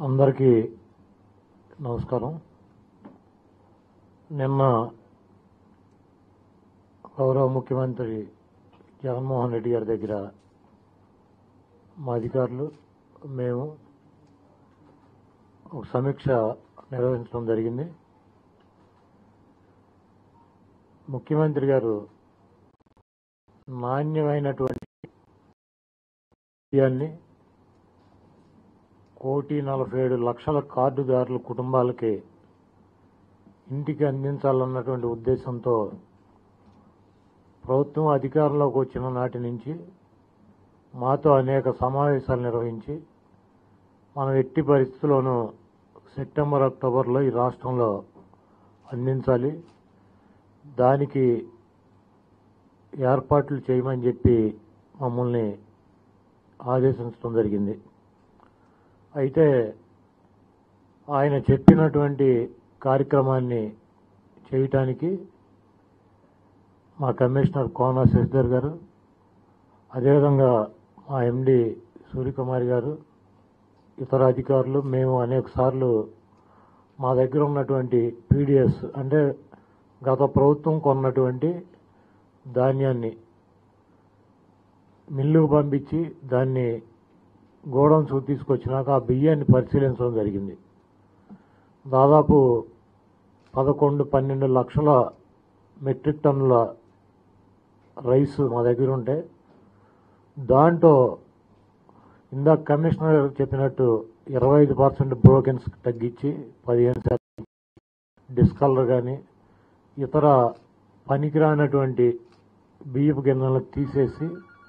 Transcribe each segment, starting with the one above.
అందరికీ నమస్కారం నిన్న గౌరవ ముఖ్యమంత్రి జగన్మోహన్ రెడ్డి గారి దగ్గర మా అధికారులు మేము ఒక సమీక్ష నిర్వహించడం జరిగింది ముఖ్యమంత్రి గారు నాణ్యమైనటువంటి బియ్యాన్ని కోటి నలభై ఏడు లక్షల కార్డుదారుల కుటుంబాలకి ఇంటికి అందించాలన్నటువంటి ఉద్దేశంతో ప్రభుత్వం అధికారంలోకి వచ్చిన నాటి నుంచి మాతో అనేక సమావేశాలు నిర్వహించి మనం ఎట్టి పరిస్థితుల్లోనూ సెప్టెంబర్ అక్టోబర్లో ఈ రాష్ట్రంలో అందించాలి దానికి ఏర్పాట్లు చేయమని చెప్పి మమ్మల్ని ఆదేశించడం జరిగింది అయితే ఆయన చెప్పినటువంటి కార్యక్రమాన్ని చేయటానికి మా కమిషనర్ కోన శశిధర్ గారు అదేవిధంగా మా ఎండి సూర్యకుమారి గారు ఇతర అధికారులు మేము అనేక సార్లు మా దగ్గర ఉన్నటువంటి పీడిఎస్ అంటే గత ప్రభుత్వం కొన్నటువంటి ధాన్యాన్ని మిల్లుకు పంపించి దాన్ని గోడౌన్స్ తీసుకొచ్చినాక ఆ బియ్యాన్ని పరిశీలించడం జరిగింది దాదాపు పదకొండు పన్నెండు లక్షల మెట్రిక్ టన్నుల రైస్ మా దగ్గర ఉంటే దాంట్లో ఇందాక కమిషనర్ చెప్పినట్టు ఇరవై ఐదు పర్సెంట్ బ్రోకెన్స్ తగ్గించి పదిహేను శాతం డిస్కలర్ కానీ ఇతర పనికిరానటువంటి బియ్యపు గిన్నెలను తీసేసి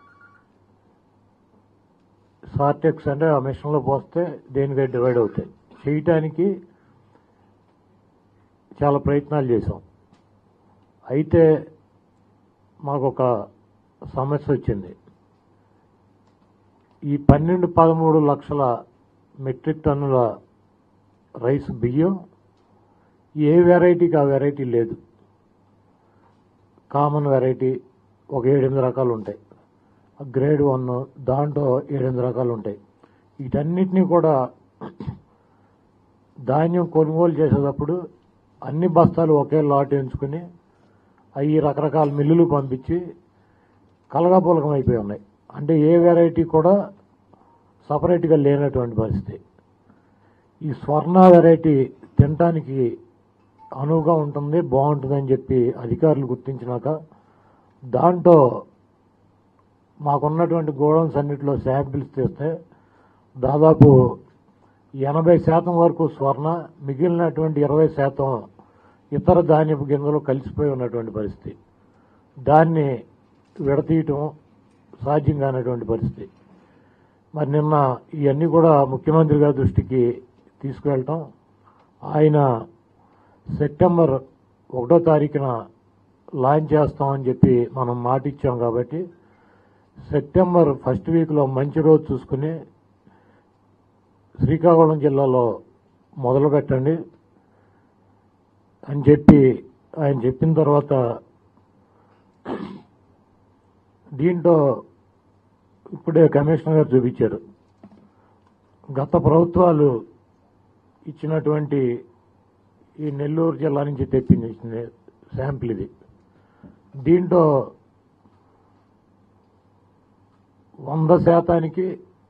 సార్టెక్స్ అంటే ఆ మిషన్లో పోస్తే దేనికై డివైడ్ అవుతాయి చేయటానికి చాలా ప్రయత్నాలు చేశాం అయితే మాకు ఒక సమస్య వచ్చింది ఈ పన్నెండు పదమూడు లక్షల మెట్రిక్ టన్నుల రైస్ బియ్యం ఏ వెరైటీకి ఆ వెరైటీ లేదు కామన్ వెరైటీ ఒక ఏడెనిమిది రకాలు ఉంటాయి గ్రేడ్ వన్ దాంట్లో ఏడెనిమిది రకాలు ఉంటాయి వీటన్నిటినీ కూడా ధాన్యం కొనుగోలు చేసేటప్పుడు అన్ని బస్తాలు ఒకే లాట్ ఎంచుకుని అవి రకరకాల మిల్లులు పంపించి కలగాపులకం అయిపోయి ఉన్నాయి అంటే ఏ వెరైటీ కూడా సపరేట్గా లేనటువంటి పరిస్థితి ఈ స్వర్ణ వెరైటీ తినటానికి అనువుగా ఉంటుంది బాగుంటుందని చెప్పి అధికారులు గుర్తించినాక దాంట్లో మాకున్నటువంటి గోడౌన్స్ అన్నింటిలో శాంపిల్స్ తీస్తే దాదాపు ఎనభై శాతం వరకు స్వర్ణ మిగిలినటువంటి ఇరవై శాతం ఇతర ధాన్యపు గింజలు కలిసిపోయి ఉన్నటువంటి పరిస్థితి దాన్ని విడతీయటం సాధ్యం కానటువంటి పరిస్థితి మరి నిన్న ఇవన్నీ కూడా ముఖ్యమంత్రి గారి దృష్టికి తీసుకువెళ్ళటం ఆయన సెప్టెంబర్ ఒకటో తారీఖున లాంచ్ చేస్తామని చెప్పి మనం మాట ఇచ్చాం కాబట్టి సెప్టెంబర్ ఫస్ట్ వీక్లో మంచి రోజు చూసుకుని శ్రీకాకుళం జిల్లాలో మొదలు పెట్టండి అని చెప్పి ఆయన చెప్పిన తర్వాత దీంట్లో ఇప్పుడే కమిషనర్ గారు చూపించారు గత ప్రభుత్వాలు ఇచ్చినటువంటి ఈ నెల్లూరు జిల్లా నుంచి తెప్పించింది శాంపిల్ ఇది దీంట్లో వంద శాతానికి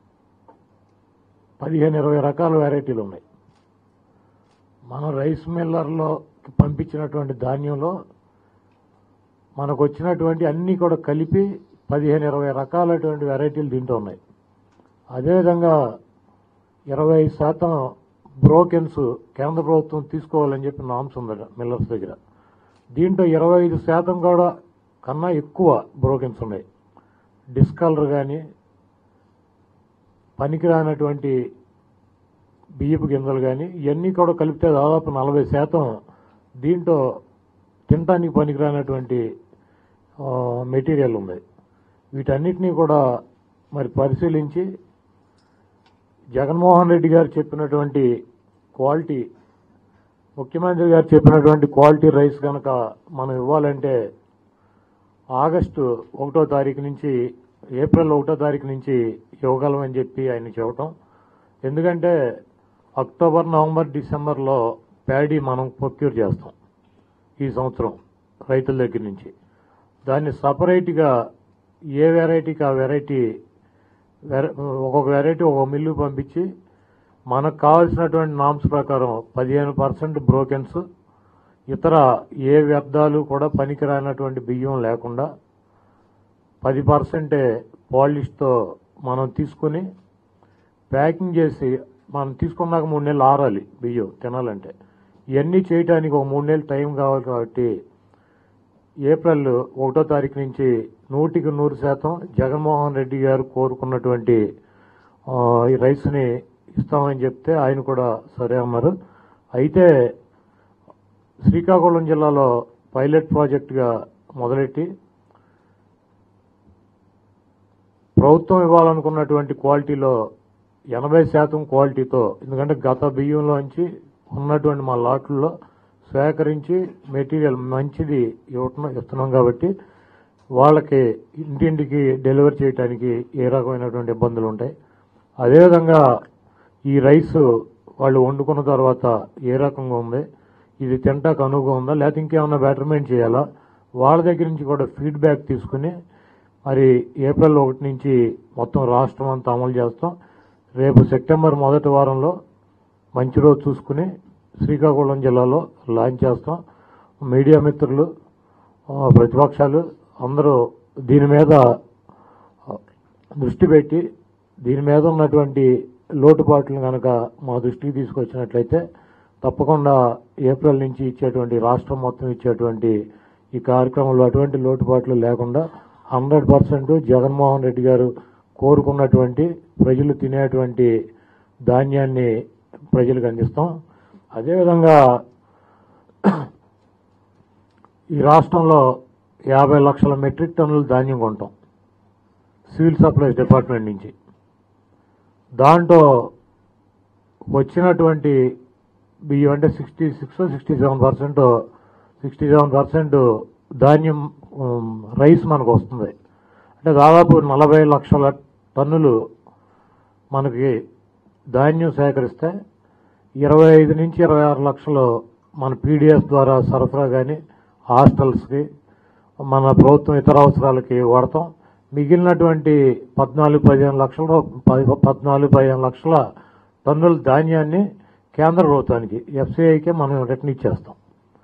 పదిహేను ఇరవై రకాల వెరైటీలు ఉన్నాయి మన రైస్ మిల్లర్లో పంపించినటువంటి ధాన్యంలో మనకు వచ్చినటువంటి అన్నీ కూడా కలిపి పదిహేను ఇరవై రకాలటువంటి వెరైటీలు దీంట్లో ఉన్నాయి అదేవిధంగా ఇరవై శాతం బ్రోకెన్స్ కేంద్ర ప్రభుత్వం తీసుకోవాలని చెప్పి నామ్స్ ఉందట మిల్లర్స్ దగ్గర దీంట్లో ఇరవై ఐదు శాతం కూడా కన్నా ఎక్కువ బ్రోకెన్స్ ఉన్నాయి డిస్కలర్ కానీ పనికిరానటువంటి బియ్యపు గింజలు కానీ ఇవన్నీ కూడా కలిపితే దాదాపు నలభై శాతం దీంట్లో తినటానికి పనికిరానటువంటి ఆ, మెటీరియల్ ఉంది వీటన్నిటినీ కూడా మరి పరిశీలించి జగన్మోహన్ రెడ్డి గారు చెప్పినటువంటి క్వాలిటీ ముఖ్యమంత్రి గారు చెప్పినటువంటి క్వాలిటీ రైస్ కనుక మనం ఇవ్వాలంటే ఆగస్టు ఒకటో తారీఖు నుంచి ఏప్రిల్ ఒకటో తారీఖు నుంచి ఇవ్వగలమని చెప్పి ఆయన చెప్పటం ఎందుకంటే అక్టోబర్ నవంబర్ డిసెంబర్లో ప్యాడీ మనం ప్రొక్యూర్ చేస్తాం ఈ సంవత్సరం రైతుల దగ్గర నుంచి దాన్ని సపరేట్గా ఏ వెరైటీకి ఆ వెరైటీ వెర- ఒక్కొక్క వెరైటీ ఒక్కొక్క మిల్లు పంపించి మనకు కావాల్సినటువంటి నామ్స్ ప్రకారం పదిహేను పర్సెంట్ బ్రోకెన్స్ ఇతర ఏ వ్యర్థాలు కూడా పనికిరానటువంటి బియ్యం లేకుండా పది పర్సెంటే పాలిష్తో మనం తీసుకుని ప్యాకింగ్ చేసి మనం తీసుకున్నాక మూడు నెలలు ఆరాలి బియ్యం తినాలంటే ఇవన్నీ చేయడానికి ఒక మూడు నెలలు టైం కావాలి కాబట్టి ఏప్రిల్ ఒకటో తారీఖు నుంచి నూటికి నూరు శాతం జగన్మోహన్ రెడ్డి గారు కోరుకున్నటువంటి ఆ, ఈ రైస్ని ఇస్తామని చెప్తే ఆయన కూడా సరే అన్నారు అయితే శ్రీకాకుళం జిల్లాలో పైలట్ ప్రాజెక్టుగా మొదలెట్టి ప్రభుత్వం ఇవ్వాలనుకున్నటువంటి క్వాలిటీలో ఎనభై శాతం క్వాలిటీతో ఎందుకంటే గత బియ్యంలోంచి ఉన్నటువంటి మా లాట్లలో సేకరించి మెటీరియల్ మంచిది ఇవ్వటం ఇస్తున్నాం కాబట్టి వాళ్ళకి ఇంటింటికి డెలివరీ చేయడానికి ఏ రకమైనటువంటి ఇబ్బందులు ఉంటాయి అదేవిధంగా ఈ రైస్ వాళ్ళు వండుకున్న తర్వాత ఏ రకంగా ఉంది ఇది తింటాకు అనువుగా ఉందా లేకపోతే ఇంకేమైనా బెటర్మెంట్ చేయాలా వాళ్ళ దగ్గర నుంచి కూడా ఫీడ్బ్యాక్ తీసుకుని మరి ఏప్రిల్ ఒకటి నుంచి మొత్తం రాష్ట్రం అంతా అమలు చేస్తాం రేపు సెప్టెంబర్ మొదటి వారంలో మంచి రోజు చూసుకుని శ్రీకాకుళం జిల్లాలో లాంచ్ చేస్తాం మీడియా మిత్రులు ఆ, ప్రతిపక్షాలు అందరూ దీని మీద ఆ, దృష్టి పెట్టి దీని మీద ఉన్నటువంటి లోటుపాట్లు కనుక మా దృష్టికి తీసుకొచ్చినట్లయితే తప్పకుండా ఏప్రిల్ నుంచి ఇచ్చేటువంటి రాష్ట్రం మొత్తం ఇచ్చేటువంటి ఈ కార్యక్రమంలో అటువంటి లోటుపాట్లు లేకుండా హండ్రెడ్ పర్సెంట్ జగన్మోహన్ రెడ్డి గారు కోరుకున్నటువంటి ప్రజలు తినేటువంటి ధాన్యాన్ని ప్రజలకు అందిస్తాం అదేవిధంగా ఈ రాష్ట్రంలో యాభై లక్షల మెట్రిక్ టన్నుల ధాన్యం కొంటాం సివిల్ సప్లైస్ డిపార్ట్మెంట్ నుంచి దాంట్లో వచ్చినటువంటి బియ్యం అంటే sixty six sixty seven percent sixty seven percent ధాన్యం ఉమ్, రైస్ మనకు వస్తుంది అంటే దాదాపు నలభై లక్షల టన్నులు మనకి ధాన్యం సేకరిస్తే ఇరవై ఐదు నుంచి ఇరవై ఆరు లక్షలు మన పీడిఎస్ ద్వారా సరఫరా కానీ హాస్టల్స్కి మన ప్రభుత్వం ఇతర అవసరాలకి వాడతాం మిగిలినటువంటి పద్నాలుగు పదిహేను లక్షల పది- పద్నాలుగు పదిహేను లక్షల టన్నుల ధాన్యాన్ని కేంద్ర ప్రభుత్వానికి ఎఫ్సిఐకే మనం రిటర్న్ ఇచ్చేస్తాం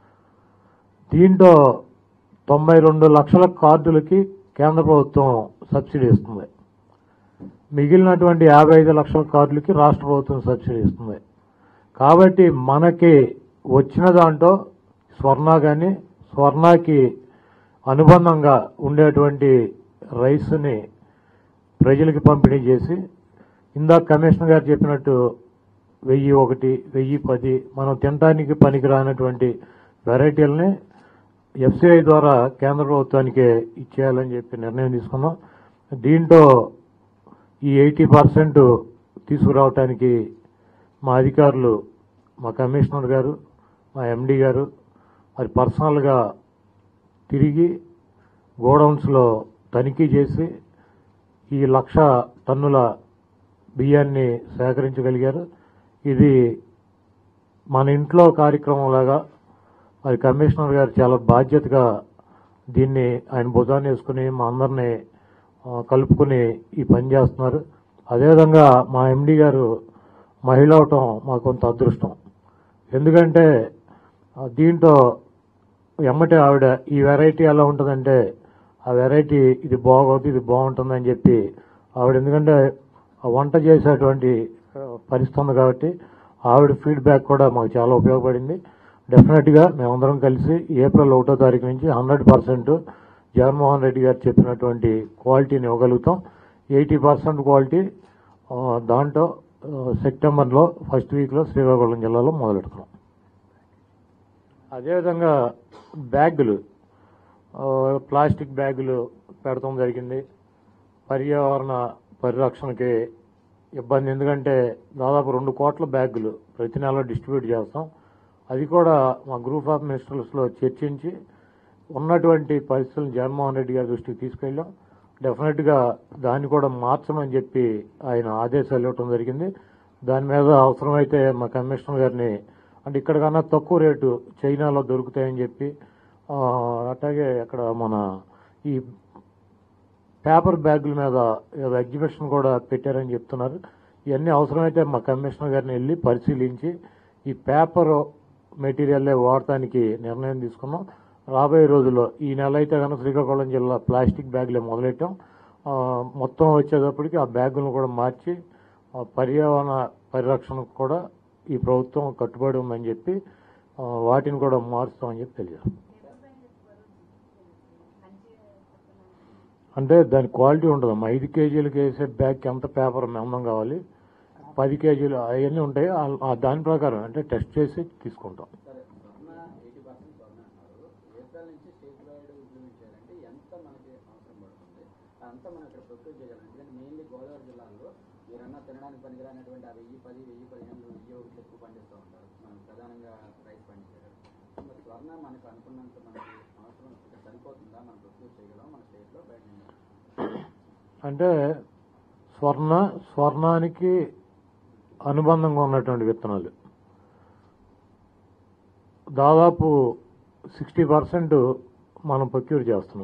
దీంట్లో తొంభై రెండు లక్షల కార్డులకి కేంద్ర ప్రభుత్వం సబ్సిడీ ఇస్తుంది మిగిలినటువంటి యాభై ఐదు లక్షల కార్డులకి రాష్ట్ర ప్రభుత్వం సబ్సిడీ ఇస్తుంది కాబట్టి మనకి వచ్చిన దాంట్లో స్వర్ణ కానీ స్వర్ణకి అనుబంధంగా ఉండేటువంటి రైస్ని ప్రజలకి పంపిణీ చేసి ఇందాక కమిషనర్ గారు చెప్పినట్టు వెయ్యి ఒకటి వెయ్యి పది మనం తినడానికి పనికిరానటువంటి వెరైటీలని ఎఫ్సిఐ ద్వారా కేంద్ర ప్రభుత్వానికి ఇచ్చేయాలని చెప్పి నిర్ణయం తీసుకున్నాం దీంట్లో ఈ ఎయిటీ పర్సెంట్ తీసుకురావటానికి మా అధికారులు మా కమిషనర్ గారు మా ఎండి గారు మరి పర్సనల్గా తిరిగి గోడౌన్స్లో తనిఖీ చేసి ఈ లక్ష టన్నుల బియ్యాన్ని సేకరించగలిగారు ఇది మన ఇంట్లో కార్యక్రమంలాగా మరి కమిషనర్ గారు చాలా బాధ్యతగా దీన్ని ఆయన భుజాన్ని వేసుకుని మా అందరినీ ఆ, కలుపుకుని ఈ పని చేస్తున్నారు అదేవిధంగా మా ఎండి గారు మహిళ అవటం మాకు కొంత అదృష్టం ఎందుకంటే ఆ, దీంట్లో ఎమ్మటే ఆవిడ ఈ వెరైటీ ఎలా ఉంటుందంటే ఆ వెరైటీ ఇది బాగోదు ఇది బాగుంటుందని చెప్పి ఆవిడ ఎందుకంటే ఆ వంట చేసేటువంటి ఆ, పరిస్థితి ఉంది కాబట్టి ఆవిడ ఫీడ్బ్యాక్ కూడా మాకు చాలా ఉపయోగపడింది డెఫినెట్గా మేమందరం కలిసి ఏప్రిల్ ఒకటో తారీఖు నుంచి హండ్రెడ్ పర్సెంట్ జగన్మోహన్ రెడ్డి గారు చెప్పినటువంటి క్వాలిటీని ఇవ్వగలుగుతాం ఎయిటీ పర్సెంట్ క్వాలిటీ ఆ, దాంట్లో ఆ, సెప్టెంబర్లో ఫస్ట్ వీక్లో శ్రీకాకుళం జిల్లాలో మొదలెడుతున్నాం అదేవిధంగా బ్యాగులు ఆ, ప్లాస్టిక్ బ్యాగులు పెడతాం జరిగింది పర్యావరణ పరిరక్షణకి ఇబ్బంది ఎందుకంటే దాదాపు రెండు కోట్ల బ్యాగులు ప్రతి నెల డిస్ట్రిబ్యూట్ చేస్తాం అది కూడా మా గ్రూప్ ఆఫ్ మినిస్టర్స్లో చర్చించి ఉన్నటువంటి పరిస్థితులను జగన్మోహన్ రెడ్డి గారి దృష్టికి తీసుకెళ్ళాం డెఫినెట్గా దాన్ని కూడా మార్చమని చెప్పి ఆయన ఆదేశాలు ఇవ్వటం జరిగింది దాని మీద అవసరమైతే మా కమిషనర్ గారిని అంటే ఇక్కడ కన్నా తక్కువ రేటు చైనాలో దొరుకుతాయని చెప్పి ఆ, అట్లాగే అక్కడ మన ఈ పేపర్ బ్యాగుల మీద ఏదో ఎగ్జిబిషన్ కూడా పెట్టారని చెప్తున్నారు ఇవన్నీ అవసరమైతే మా కమిషనర్ గారిని వెళ్ళి పరిశీలించి ఈ పేపర్ మెటీరియల్లే వాడటానికి నిర్ణయం తీసుకున్నాం రాబోయే రోజుల్లో ఈ నెల అయితే కనుక శ్రీకాకుళం జిల్లా ప్లాస్టిక్ బ్యాగులే మొదలెట్టాం ఆ, మొత్తం వచ్చేటప్పటికి ఆ బ్యాగులను కూడా మార్చి ఆ, పర్యావరణ పరిరక్షణకు కూడా ఈ ప్రభుత్వం కట్టుబడి ఉందని చెప్పి ఆ, వాటిని కూడా మారుస్తామని చెప్పి తెలియదు అంటే దాని క్వాలిటీ ఉండదు ఐదు కేజీలకు వేసే బ్యాగ్కి ఎంత పేపర్ మందం కావాలి పది కేజీలు అవన్నీ ఉంటాయి ఆ- ఆ దాని ప్రకారం అంటే టెస్ట్ చేసి తీసుకుంటాం సరే స్వర్ణ ఎయిటీ పర్సెంట్ స్వర్ణ అన్నారు ఏప్రిల్ నుంచి స్టేట్ వైడ్ ఇంప్లిమెంట్ చేయాలంటే ఎంత మనకి అవసరం పడుతుంది అంతా మనం ఇక్కడ ప్రొక్యూర్ చేయగలం ఎందుకంటే మెయిన్లీ గోదావరి జిల్లాలో మీరన్నా తినడానికి పనికిరానటువంటి ఆ వెయ్యి పది వెయ్యి పదిహేను వెయ్యి ఒకటి ఎక్కువ పండిస్తూ ఉంటారు మనం ప్రధానంగా రైస్ పండించారు మరి స్వర్ణ మనకు అనుకున్నంత మనకి అవసరం ఇక్కడ సరిపోతుందా మనం ప్రొక్యూర్ చేయగలం మన స్టేట్లో బయట నుంచి? అంటే స్వర్ణ స్వర్ణానికి అనుబంధంగా ఉన్నటువంటి విత్తనాలు దాదాపు సిక్స్టీ పర్సెంట్ మనం ప్రొక్యూర్ చేస్తున్నాం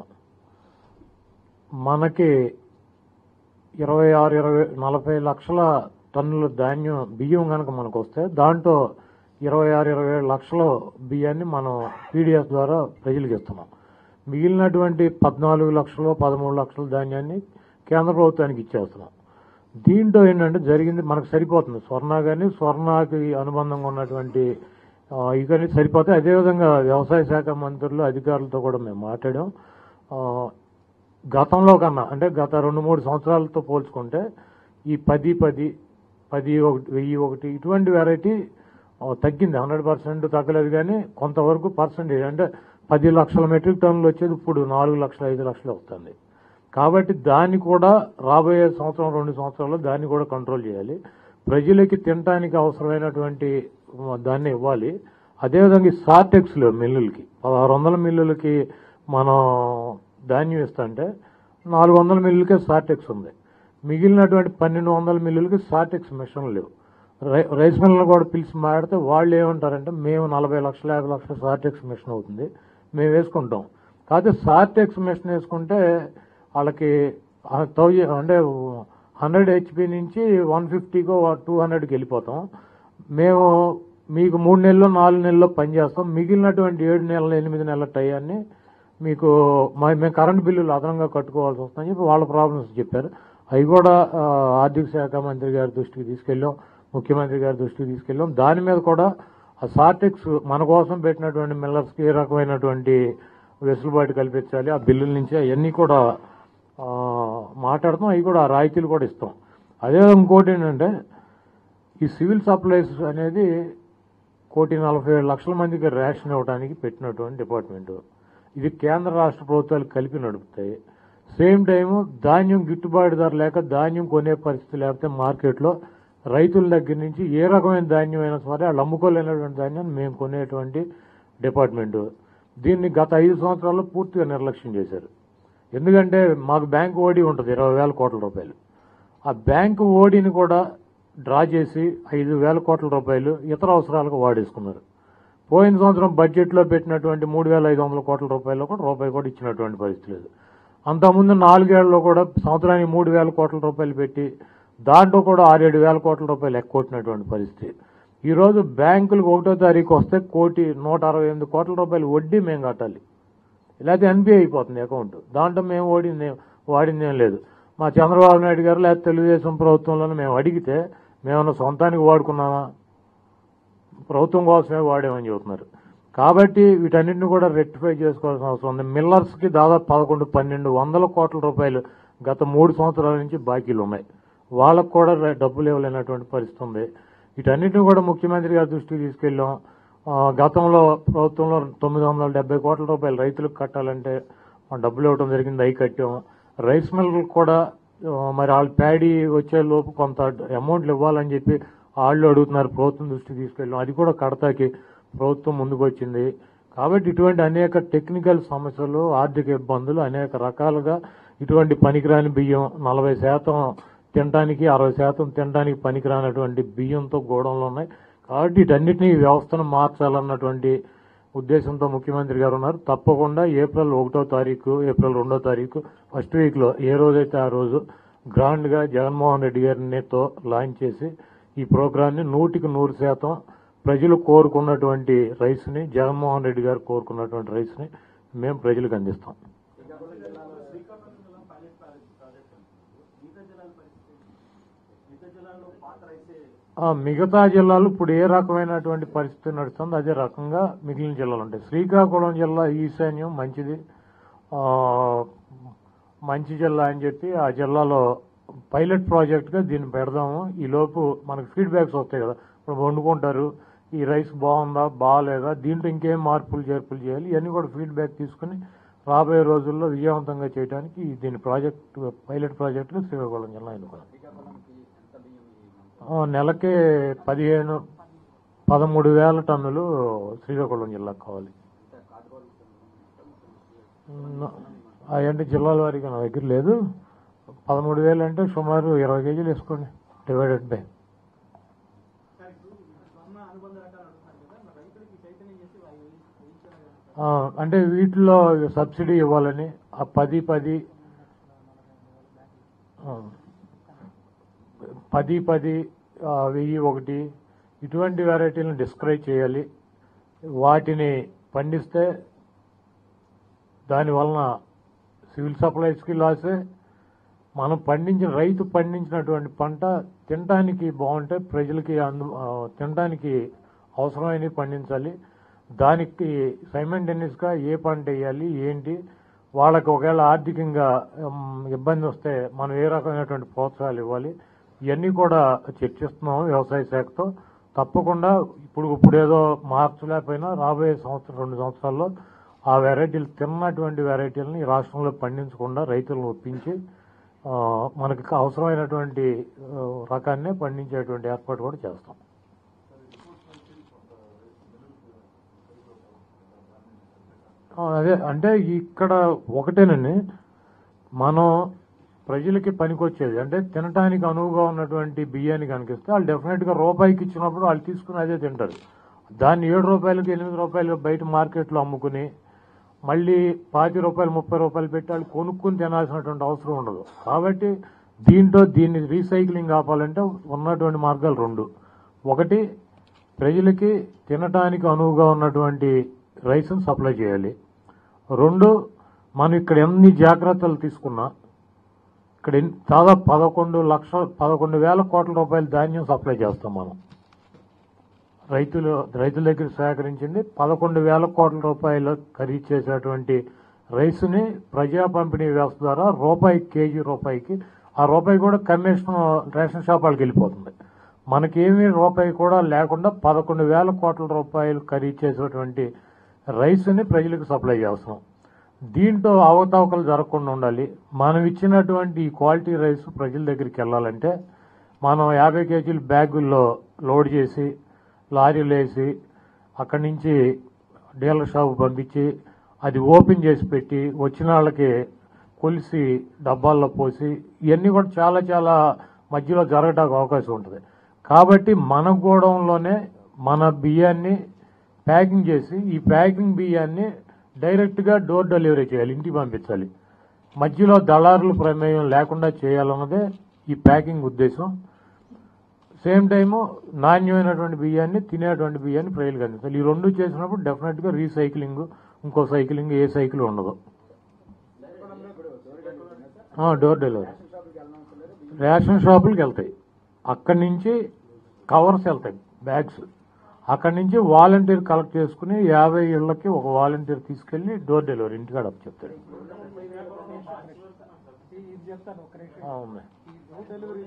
మనకి ఇరవై ఆరు ఇరవై నలభై లక్షల టన్నుల ధాన్యం బియ్యం కనుక మనకు వస్తే దాంట్లో ఇరవై ఆరు ఇరవై ఏడు లక్షల బియ్యాన్ని మనం పీడిఎస్ ద్వారా ప్రజలకు ఇస్తున్నాం మిగిలినటువంటి పద్నాలుగు లక్షలు పదమూడు లక్షల ధాన్యాన్ని కేంద్ర ప్రభుత్వానికి ఇచ్చేస్తున్నాం దీంట్లో ఏంటంటే జరిగింది మనకు సరిపోతుంది స్వర్ణ కానీ స్వర్ణకి అనుబంధంగా ఉన్నటువంటి ఆ, ఇవన్నీ సరిపోతాయి అదేవిధంగా వ్యవసాయ శాఖ మంత్రులు అధికారులతో కూడా మేము మాట్లాడాం ఆ, గతంలో కన్నా అంటే గత రెండు మూడు సంవత్సరాలతో పోల్చుకుంటే ఈ పది పది పది ఒకటి వెయ్యి ఒకటి ఇటువంటి వెరైటీ ఆ, తగ్గింది హండ్రెడ్ పర్సెంట్ తగ్గలేదు కానీ కొంతవరకు పర్సెంటేజ్ అంటే పది లక్షల మెట్రిక్ టన్నులు వచ్చేది ఇప్పుడు నాలుగు లక్షల ఐదు లక్షలు వస్తుంది కాబట్టి దాన్ని కూడా రాబోయే సంవత్సరం రెండు సంవత్సరాల్లో దాన్ని కూడా కంట్రోల్ చేయాలి ప్రజలకి తినడానికి అవసరమైనటువంటి ఉమ్, దాన్ని ఇవ్వాలి అదేవిధంగా ఈ సార్టెక్స్లు మిల్లులకి పదహారు వందల మిల్లులకి మనం ధాన్యం ఇస్తుంటే నాలుగు వందల మిల్లులకే సార్టెక్స్ ఉంది మిగిలినటువంటి పన్నెండు వందల మిల్లులకి సార్టెక్స్ మిషన్లు లేవు రై- రైస్ మిల్లులు కూడా పిలిచి మాడితే వాళ్ళు ఏమంటారంటే మేము నలభై లక్షల యాభై లక్షల సార్టెక్స్ మిషన్ అవుతుంది మేము వేసుకుంటాం కాకపోతే సార్టెక్స్ మిషన్ వేసుకుంటే వాళ్ళకి థౌజండ్ అంటే హండ్రెడ్ హెచ్పి నుంచి వన్ ఫిఫ్టీకో టూ హండ్రెడ్కి వెళ్ళిపోతాం మేము మీకు మూడు నెలలు నాలుగు నెలల్లో పనిచేస్తాం మిగిలినటువంటి ఏడు నెలల ఎనిమిది నెలల టయాన్ని మీకు మా- మేము కరెంట్ బిల్లులు అదనంగా కట్టుకోవాల్సి వస్తుందని చెప్పి వాళ్ళ ప్రాబ్లమ్స్ చెప్పారు అవి కూడా ఆ, ఆర్థిక శాఖ మంత్రి గారి దృష్టికి తీసుకెళ్ళాం ముఖ్యమంత్రి గారి దృష్టికి తీసుకెళ్ళాం దాని మీద కూడా ఆ సార్టెక్స్ మన కోసం పెట్టినటువంటి మిల్లర్స్కి ఏ రకమైనటువంటి వెసులుబాటు కల్పించాలి ఆ బిల్లుల నుంచి అవన్నీ కూడా ఆ, మాట్లాడతాం అవి కూడా ఆ రాయితీలు కూడా ఇస్తాం అదే ఇంకోటి ఏంటంటే ఈ సివిల్ సప్లైస్ అనేది కోటి నలభై ఏడు లక్షల మందికి రేషన్ ఇవ్వడానికి పెట్టినటువంటి డిపార్ట్మెంట్ ఇది కేంద్ర రాష్ట్ర ప్రభుత్వాలు కలిపి నడుపుతాయి సేమ్ టైం ధాన్యం గిట్టుబాటు ధర లేక ధాన్యం కొనే పరిస్థితి లేకపోతే మార్కెట్లో రైతుల దగ్గర నుంచి ఏ రకమైన ధాన్యం అయినా సరే వాళ్ళు అమ్ముకోలేనటువంటి ధాన్యాన్ని మేము కొనేటువంటి డిపార్ట్మెంట్ దీన్ని గత ఐదు సంవత్సరాల్లో పూర్తిగా నిర్లక్ష్యం చేశారు ఎందుకంటే మాకు బ్యాంకు ఓడి ఉంటుంది ఇరవై వేల కోట్ల రూపాయలు ఆ బ్యాంకు ఓడిని కూడా డ్రా చేసి ఐదు వేల కోట్ల రూపాయలు ఇతర అవసరాలకు వాడేసుకున్నారు పోయిన సంవత్సరం బడ్జెట్లో పెట్టినటువంటి మూడు వేల ఐదు వందల కోట్ల రూపాయలు కూడా రూపాయి కూడా ఇచ్చినటువంటి పరిస్థితి లేదు అంతకుముందు నాలుగేళ్లలో కూడా సంవత్సరానికి మూడు వేల కోట్ల రూపాయలు పెట్టి దాంట్లో కూడా ఆరేడు వేల కోట్ల రూపాయలు ఎక్కొట్టినటువంటి పరిస్థితి ఈ రోజు బ్యాంకులకు ఒకటో తారీఖు వస్తే కోటి నూట అరవై ఎనిమిది కోట్ల రూపాయలు వడ్డీ మేము కట్టాలి లేకపోతే ఎన్బిఐ అయిపోతుంది అకౌంట్ దాంట్లో మేము ఓడింది వాడింది ఏం లేదు మా చంద్రబాబు నాయుడు గారు లేకపోతే తెలుగుదేశం ప్రభుత్వంలోనే మేము అడిగితే మేమన్నా సొంతానికి వాడుకున్నామా ప్రభుత్వం కోసమే వాడామని చెబుతున్నారు కాబట్టి వీటన్నిటిని కూడా రెక్టిఫై చేసుకోవాల్సిన అవసరం ఉంది మిల్లర్స్కి దాదాపు పదకొండు పన్నెండు వందల కోట్ల రూపాయలు గత మూడు సంవత్సరాల నుంచి బాకీలు ఉన్నాయి వాళ్ళకు కూడా ర- డబ్బులు ఇవ్వలేనటువంటి పరిస్థితి ఉంది వీటన్నిటిని కూడా ముఖ్యమంత్రి గారి దృష్టికి తీసుకెళ్ళాం ఆ, గతంలో ప్రభుత్వంలో తొమ్మిది వందల డెబ్బై కోట్ల రూపాయలు రైతులకు కట్టాలంటే ఆ డబ్బులు ఇవ్వడం జరిగింది అవి కట్టాం రైస్ మిల్లకు కూడా ఆ, మరి వాళ్ళు ప్యాడీ వచ్చే లోపు కొంత అమౌంట్లు ఇవ్వాలని చెప్పి వాళ్ళు అడుగుతున్నారు ప్రభుత్వం దృష్టికి తీసుకెళ్ళాం అది కూడా కడతాకి ప్రభుత్వం ముందుకు వచ్చింది కాబట్టి ఇటువంటి అనేక టెక్నికల్ సమస్యలు ఆర్థిక ఇబ్బందులు అనేక రకాలుగా ఇటువంటి పనికిరాని బియ్యం నలభై శాతం తినడానికి అరవై శాతం తినడానికి పనికిరానటువంటి బియ్యంతో గోడౌన్లు ఉన్నాయి కాబట్టి వీటన్నిటిని ఈ వ్యవస్థను మార్చాలన్నటువంటి ఉద్దేశంతో ముఖ్యమంత్రి గారు ఉన్నారు తప్పకుండా ఏప్రిల్ ఒకటో తారీఖు ఏప్రిల్ రెండో తారీఖు ఫస్ట్ వీక్లో ఏ రోజైతే ఆ రోజు గ్రాండ్గా జగన్మోహన్ రెడ్డి గారినితో లాంచ్ చేసి ఈ ప్రోగ్రాన్ని నూటికి నూరు శాతం ప్రజలు కోరుకున్నటువంటి రైస్ని జగన్మోహన్ రెడ్డి గారు కోరుకున్నటువంటి రైస్ని మేము ప్రజలకు అందిస్తాం శ్రీకాకుళం జిల్లాలో శ్రీకాకుళం జిల్లా పైలట్ ప్రాజెక్ట్ ప్రాజెక్ట్ మిగతా జిల్లాల పరిస్థితి మిగతా జిల్లాల్లో పాత రైసే ఆ, మిగతా జిల్లాలు ఇప్పుడు ఏ రకమైనటువంటి పరిస్థితి నడుస్తుందో అదే రకంగా మిగిలిన జిల్లాలు ఉంటాయి శ్రీకాకుళం జిల్లా ఈశాన్యం మంచిది ఆ, మంచి జిల్లా అని చెప్పి ఆ జిల్లాలో పైలట్ ప్రాజెక్ట్గా దీన్ని పెడదాము ఈ లోపు మనకు ఫీడ్బ్యాక్స్ వస్తాయి కదా ఇప్పుడు వండుకుంటారు ఈ రైస్ బాగుందా బాగాలేదా దీంట్లో ఇంకేం మార్పులు చేర్పులు చేయాలి ఇవన్నీ కూడా ఫీడ్బ్యాక్ తీసుకుని రాబోయే రోజుల్లో విజయవంతంగా చేయడానికి దీని ప్రాజెక్ట్ పైలట్ ప్రాజెక్టుగా శ్రీకాకుళం జిల్లా ఎన్నుకున్నాం శ్రీకాకుళంకి ఎంత బియ్యం ఈ ఆ, మంత్ నెలకి పదిహేను పదమూడు వేల టన్నులు శ్రీకాకుళం జిల్లాకు కావాలి అంటే కాదుకోవాలి మొత్తం మొత్తం అవన్నీ జిల్లాల వారికి నా దగ్గర లేదు పదమూడు వేలు అంటే సుమారు ఇరవై కేజీలు వేసుకోండి డివైడెడ్ బై సార్ ఇప్పుడు స్వర్ణ అనుబంధ రకాలు అడుగుతున్నారు కదా మరి రైతులకి చైతన్యం చేసి వాళ్ళు వేయించారు కదా ఆ, అంటే వీటిలో సబ్సిడీ ఇవ్వాలని ఆ పది పది ఆ, పది పది ఆ, వెయ్యి ఒకటి ఇటువంటి వెరైటీలను డిస్క్రైబ్ చేయాలి వాటిని పండిస్తే దానివలన సివిల్ సప్లైస్కి లాసే మనం పండించిన రైతు పండించినటువంటి పంట తినడానికి బాగుంటే ప్రజలకి అందు ఆ, తినడానికి అవసరమైనవి పండించాలి దానికి సైమెంటేనియస్గా ఏ పంట వేయాలి ఏంటి వాళ్ళకి ఒకవేళ ఆర్థికంగా ఉమ్, ఇబ్బంది వస్తే మనం ఏ రకమైనటువంటి ప్రోత్సాహాలు ఇవ్వాలి ఇవన్నీ కూడా చర్చిస్తున్నాం వ్యవసాయ శాఖతో తప్పకుండా ఇప్పుడు ఇప్పుడు ఏదో మార్చలేకపోయినా రాబోయే సంవత్సరం రెండు సంవత్సరాల్లో ఆ వెరైటీలు తిన్నటువంటి వెరైటీలను ఈ రాష్ట్రంలో పండించకుండా రైతులను ఒప్పించి ఆ, మనకి అవసరమైనటువంటి ఆ, రకాన్నే పండించేటువంటి ఏర్పాటు కూడా చేస్తాం ఆ, అదే అంటే ఇక్కడ ఒకటేనండి మనం ప్రజలకి పనికొచ్చేది అంటే తినడానికి అనువుగా ఉన్నటువంటి బియ్యాన్ని కనిపిస్తే వాళ్ళు డెఫినెట్గా రూపాయికి ఇచ్చినప్పుడు వాళ్ళు తీసుకుని అదే తింటారు దాన్ని ఏడు రూపాయలకి ఎనిమిది రూపాయలు బయట మార్కెట్లో అమ్ముకుని మళ్ళీ పాతి రూపాయలు ముప్పై రూపాయలు పెట్టి వాళ్ళు కొనుక్కుని తినాల్సినటువంటి అవసరం ఉండదు కాబట్టి దీంట్లో దీన్ని రీసైక్లింగ్ ఆపాలంటే ఉన్నటువంటి మార్గాలు రెండు ఒకటి ప్రజలకి తినటానికి అనువుగా ఉన్నటువంటి రైస్ను సప్లై చేయాలి రెండు మనం ఇక్కడ ఎన్ని జాగ్రత్తలు తీసుకున్నా ఇక్కడ ఎన్ని- దాదాపు పదకొండు లక్షల పదకొండు వేల కోట్ల రూపాయల ధాన్యం సప్లై చేస్తాం మనం రైతులు రైతుల దగ్గర సేకరించింది పదకొండు వేల కోట్ల రూపాయలు ఖరీదు చేసేటువంటి రైస్ని ప్రజా పంపిణీ వ్యవస్థ ద్వారా రూపాయి కేజీ రూపాయికి ఆ రూపాయి కూడా కమిషన్ రేషన్ షాప్ వాళ్ళకి వెళ్ళిపోతుంది మనకేమీ రూపాయి కూడా లేకుండా పదకొండు వేల కోట్ల రూపాయలు ఖరీదు చేసేటువంటి రైస్ని ప్రజలకు సప్లై చేస్తున్నాం దీంట్లో అవకతవకలు జరగకుండా ఉండాలి మనం ఇచ్చినటువంటి ఈ క్వాలిటీ రైస్ ప్రజల దగ్గరికి వెళ్ళాలంటే మనం యాభై కేజీల బ్యాగుల్లో లోడ్ చేసి లారీలు వేసి అక్కడి నుంచి డీలర్ షాప్ పంపించి అది ఓపెన్ చేసి పెట్టి వచ్చిన వాళ్ళకి కొలిసి డబ్బాల్లో పోసి ఇవన్నీ కూడా చాలా చాలా మధ్యలో జరగడానికి అవకాశం ఉంటుంది కాబట్టి మన గోడౌన్లోనే మన బియ్యాన్ని ప్యాకింగ్ చేసి ఈ ప్యాకింగ్ బియ్యాన్ని డైరెక్ట్గా డోర్ డెలివరీ చేయాలి ఇంటికి పంపించాలి మధ్యలో దళారుల ప్రమేయం లేకుండా చేయాలన్నదే ఈ ప్యాకింగ్ ఉద్దేశం సేమ్ టైము నాణ్యమైనటువంటి బియ్యాన్ని తినేటువంటి బియ్యాన్ని ప్రజలకు అందించాలి ఈ రెండు చేసినప్పుడు డెఫినెట్గా రీసైక్లింగ్ ఇంకో సైక్లింగ్ ఏ సైకిల్ ఉండదు ఇప్పుడు door delivery sir door delivery ration షాపులకి వెళ్ళనవసరం లేదు బియ్యం రేషన్ షాపులకు వెళ్తాయి అక్కడి నుంచి కవర్స్ వెళ్తాయి బ్యాగ్స్ అక్కడి నుంచి వాలంటీర్ కలెక్ట్ చేసుకుని యాభై ఇళ్ళకి ఒక వాలంటీర్ తీసుకెళ్లి డోర్ డెలివరీ ఇంటికాడ అప్పు చెప్తాడు ఇది చెప్తాను ఒక నిమిషం ఆ, ఉన్నాయి ఈ డోర్ డెలివరీ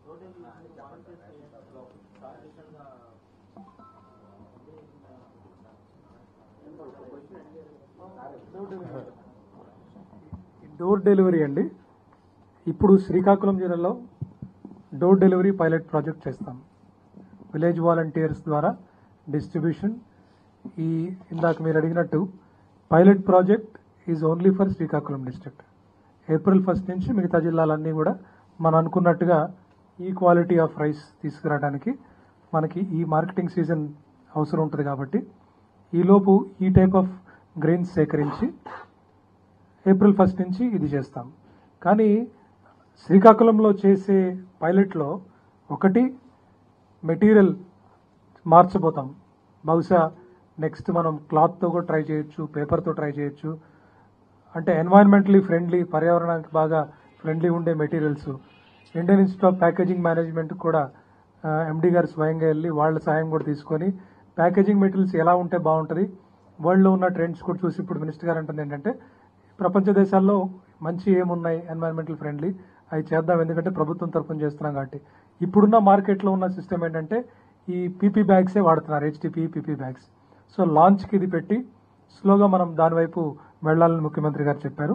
డోర్ డెలివరీ అండి ఇప్పుడు శ్రీకాకుళం జిల్లాలో డోర్ డెలివరీ పైలట్ ప్రాజెక్ట్ చేస్తాం విలేజ్ వాలంటీర్స్ ద్వారా డిస్ట్రిబ్యూషన్ ఈ ఇందాక మీరు అడిగినట్టు pilot project is only for Srikakulam district April first నుంచి మిగతా జిల్లాలన్నీ కూడా మనం అనుకున్నట్టుగా ఈ క్వాలిటీ ఆఫ్ రైస్ తీసుకురావడానికి మనకి ఈ మార్కెటింగ్ సీజన్ అవసరం ఉంటుంది కాబట్టి ఈలోపు ఈ టైప్ ఆఫ్ గ్రెయిన్స్ సేకరించి ఏప్రిల్ ఫస్ట్ నుంచి ఇది చేస్తాం కానీ శ్రీకాకుళంలో చేసే పైలట్లో ఒకటి మెటీరియల్ మార్చబోతాం బహుశా నెక్స్ట్ మనం క్లాత్తో కూడా ట్రై చేయొచ్చు పేపర్తో ట్రై చేయొచ్చు అంటే ఎన్వైరన్మెంటలీ ఫ్రెండ్లీ పర్యావరణానికి బాగా ఫ్రెండ్లీ ఉండే materials Indian Institute of Packaging Management కూడా ఎండి గారు స్వయంగా వెళ్ళి వాళ్ళ సాయం కూడా తీసుకొని ప్యాకేజింగ్ మెటీరియల్స్ ఎలా ఉంటే బాగుంటుంది వరల్డ్లో ఉన్న ట్రెండ్స్ కూడా చూసి ఇప్పుడు మినిస్టర్ గారు అంటుంది ఏంటంటే ప్రపంచ దేశాల్లో మంచి ఏమున్నాయి ఎన్వైరన్మెంటల్ ఫ్రెండ్లీ అవి చేద్దాం ఎందుకంటే ప్రభుత్వం తరఫున చేస్తున్నాం కాబట్టి ఇప్పుడున్న మార్కెట్లో ఉన్న సిస్టమ్ ఏంటంటే ఈ పీపీ బ్యాగ్సే వాడుతున్నారు హెచ్డిపి పీపీ బ్యాగ్స్ సో లాంచ్కి ఇది పెట్టి స్లోగా మనం దాని వైపు వెళ్ళాలని ముఖ్యమంత్రి గారు చెప్పారు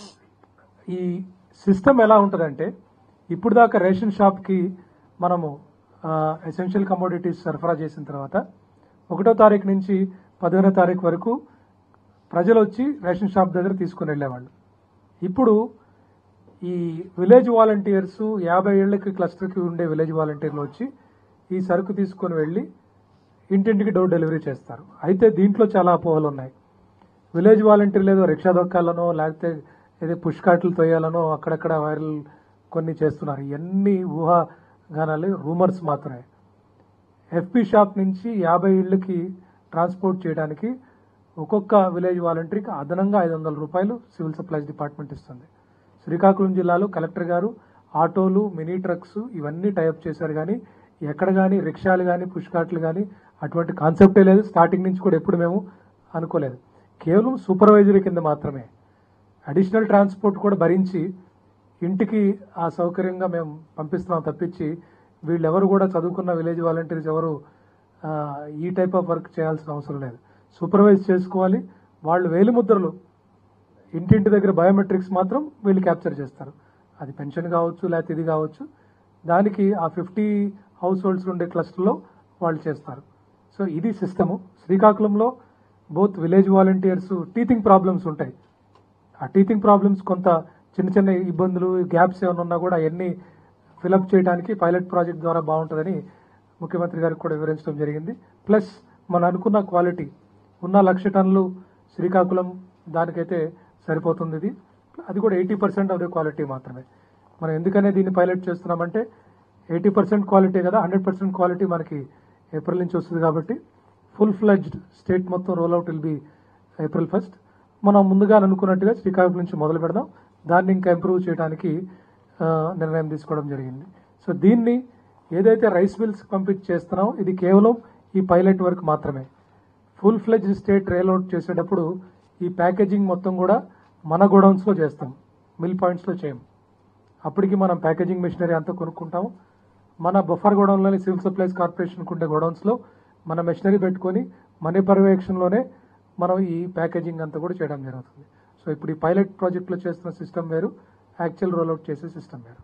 ఈ సిస్టమ్ ఎలా ఉంటుందంటే ఇప్పుడు దాకా రేషన్ షాప్కి మనము ఎసెన్షియల్ కమోడిటీస్ సరఫరా చేసిన తర్వాత ఒకటో తారీఖు నుంచి పదిహేనో తారీఖు వరకు ప్రజలు వచ్చి రేషన్ షాప్ దగ్గర తీసుకుని వెళ్ళేవాళ్ళు ఇప్పుడు ఈ విలేజ్ వాలంటీర్స్ యాభై ఏళ్ళకి క్లస్టర్కి ఉండే విలేజ్ వాలంటీర్లు వచ్చి ఈ సరుకు తీసుకొని వెళ్ళి ఇంటింటికి డోర్ డెలివరీ చేస్తారు అయితే దీంట్లో చాలా అపోహలు ఉన్నాయి విలేజ్ వాలంటీర్లు ఏదో రిక్షా దొక్కాలనో లేకపోతే ఏదో పుష్కాట్లు తోయాలనో అక్కడక్కడ వైరల్ కొన్ని చేస్తున్నారు ఇవన్నీ ఊహాగానాలు రూమర్స్ మాత్రమే ఎఫ్పి షాప్ నుంచి యాభై ఇళ్ళకి ట్రాన్స్పోర్ట్ చేయడానికి ఒక్కొక్క విలేజ్ వాలంటీర్కి అదనంగా ఐదు వందల రూపాయలు సివిల్ సప్లైస్ డిపార్ట్మెంట్ ఇస్తుంది శ్రీకాకుళం జిల్లాలో కలెక్టర్ గారు ఆటోలు మినీ ట్రక్స్ ఇవన్నీ టైప్ చేశారు కానీ ఎక్కడ కానీ రిక్షాలు కానీ పుష్కాట్లు కానీ అటువంటి కాన్సెప్టే లేదు స్టార్టింగ్ నుంచి కూడా ఎప్పుడు మేము అనుకోలేదు కేవలం సూపర్వైజరీ కింద మాత్రమే అడిషనల్ ట్రాన్స్పోర్ట్ కూడా భరించి ఇంటికి ఆ సౌకర్యంగా మేము పంపిస్తున్నాం తప్పించి వీళ్ళెవరు కూడా చదువుకున్న విలేజ్ వాలంటీర్స్ ఎవరు ఆ, ఈ టైప్ ఆఫ్ వర్క్ చేయాల్సిన అవసరం లేదు సూపర్వైజ్ చేసుకోవాలి వాళ్ళు వేలిముద్రలు ఇంటింటి దగ్గర బయోమెట్రిక్స్ మాత్రం వీళ్ళు క్యాప్చర్ చేస్తారు అది పెన్షన్ కావచ్చు లేకపోతే ఇది కావచ్చు దానికి ఆ ఫిఫ్టీ హౌస్ హోల్డ్స్ ఉండే క్లస్టర్లో వాళ్ళు చేస్తారు సో ఇది సిస్టము శ్రీకాకుళంలో both village volunteers teaching problems ఉంటాయి ఆ టీచింగ్ ప్రాబ్లమ్స్ కొంత చిన్న చిన్న ఇబ్బందులు గ్యాప్స్ ఏమైనా ఉన్నా కూడా అవన్నీ ఫిలప్ చేయడానికి పైలట్ ప్రాజెక్ట్ ద్వారా బాగుంటుందని ముఖ్యమంత్రి గారికి కూడా వివరించడం జరిగింది ప్లస్ మనం అనుకున్న క్వాలిటీ ఉన్న లక్ష టన్నులు శ్రీకాకుళం దానికైతే సరిపోతుంది ఇది అది కూడా eighty percent of the quality మాత్రమే మనం ఎందుకనే దీన్ని పైలట్ చేస్తున్నామంటే ఎయిటీ పర్సెంట్ క్వాలిటీ కదా హండ్రెడ్ పర్సెంట్ క్వాలిటీ మనకి ఏప్రిల్ నుంచి వస్తుంది కాబట్టి ఫుల్ ఫ్లెడ్జ్డ్ స్టేట్ మొత్తం roll out will be April first మనం ముందుగా అనుకున్నట్టుగా శ్రీకాకుళం నుంచి మొదలు పెడదాం దాన్ని ఇంకా ఇంప్రూవ్ చేయడానికి ఆ, నిర్ణయం తీసుకోవడం జరిగింది సో దీన్ని ఏదైతే రైస్ మిల్స్ పంపించి చేస్తున్నామో ఇది కేవలం ఈ పైలట్ వర్క్ మాత్రమే ఫుల్ ఫ్లెజ్ స్టేట్ రేల్అవుట్ చేసేటప్పుడు ఈ ప్యాకేజింగ్ మొత్తం కూడా మన గోడౌన్స్లో చేస్తాం మిల్ పాయింట్స్లో చేయం అప్పటికి మనం ప్యాకేజింగ్ మిషనరీ అంతా కొనుక్కుంటాము మన బఫర్ గోడౌన్లోని సివిల్ సప్లైస్ కార్పొరేషన్కి ఉండే గోడౌన్స్లో మన మెషినరీ పెట్టుకొని మన పర్యవేక్షణలోనే మనం ఈ ప్యాకేజింగ్ అంతా కూడా చేయడం జరుగుతుంది సో ఇప్పుడు ఈ పైలట్ ప్రాజెక్ట్లో చేస్తున్న సిస్టమ్ వేరు యాక్చువల్ రోల్అవుట్ చేసే సిస్టమ్ వేరు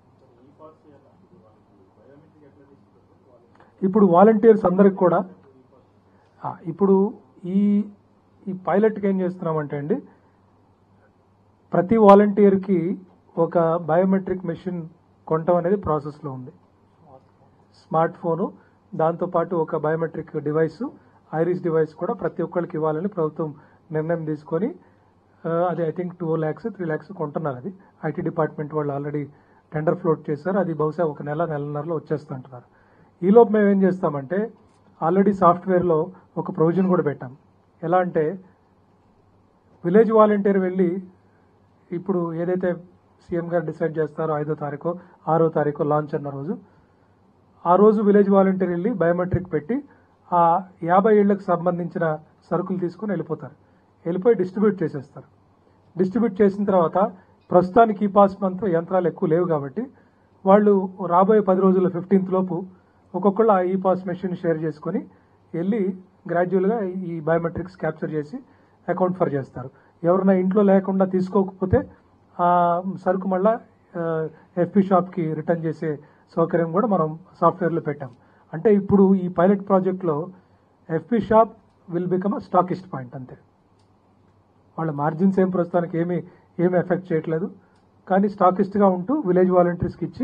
ఇప్పుడు వాలంటీర్స్ అందరికి కూడా ఆ, ఇప్పుడు ఈ ఈ పైలట్కి ఏం చేస్తున్నామంటే అండి ప్రతి వాలంటీర్కి ఒక బయోమెట్రిక్ మెషిన్ కొనటం అనేది ప్రాసెస్లో ఉంది స్మార్ట్ ఫోను దాంతోపాటు ఒక బయోమెట్రిక్ డివైస్ ఐరిస్ డివైస్ కూడా ప్రతి ఒక్కరికి ఇవ్వాలని ప్రభుత్వం నిర్ణయం తీసుకొని ఆ, అది I think two lakhs three lakhs కొంటున్నారు అది ఐటీ డిపార్ట్మెంట్ వాళ్ళు ఆల్రెడీ టెండర్ ఫ్లోట్ చేశారు అది బహుశా ఒక నెల నెలన్నరలో వచ్చేస్తుంటున్నారు ఈలోపు మేము ఏం చేస్తామంటే ఆల్రెడీ సాఫ్ట్వేర్లో ఒక ప్రొవిజన్ కూడా పెట్టాం ఎలా అంటే విలేజ్ వాలంటీర్ వెళ్ళి ఇప్పుడు ఏదైతే సీఎం గారు డిసైడ్ చేస్తారో ఐదో తారీఖు ఆరో తారీఖు లాంచ్ అన్న రోజు ఆ రోజు విలేజ్ వాలంటీర్ వెళ్ళి బయోమెట్రిక్ పెట్టి ఆ యాభై ఏళ్లకు సంబంధించిన సరుకులు తీసుకుని వెళ్ళిపోతారు వెళ్ళిపోయి డిస్ట్రిబ్యూట్ చేసేస్తారు డిస్ట్రిబ్యూట్ చేసిన తర్వాత ప్రస్తుతానికి ఈ పాస్ మంత్ యంత్రాలు ఎక్కువ లేవు కాబట్టి వాళ్ళు రాబోయే పది రోజుల ఫిఫ్టీన్త్ లోపు ఒక్కొక్కళ్ళు ఆ ఈ పాస్ మెషిన్ షేర్ చేసుకొని వెళ్ళి గ్రాడ్యువల్గా ఈ బయోమెట్రిక్స్ క్యాప్చర్ చేసి అకౌంట్ ఫర్ చేస్తారు ఎవరైనా ఇంట్లో లేకుండా తీసుకోకపోతే ఆ సరుకు మళ్ళా ఎఫ్పి షాప్కి రిటర్న్ చేసే సౌకర్యం కూడా మనం సాఫ్ట్వేర్లో పెట్టాం అంటే ఇప్పుడు ఈ పైలట్ ప్రాజెక్ట్లో FP shop will become a stockist point అంతే వాళ్ళ మార్జిన్స్ ఏం ప్రస్తుతానికి ఏమీ ఏమీ ఎఫెక్ట్ చేయట్లేదు కానీ స్టాకిస్ట్గా ఉంటూ విలేజ్ వాలంటీర్స్కి ఇచ్చి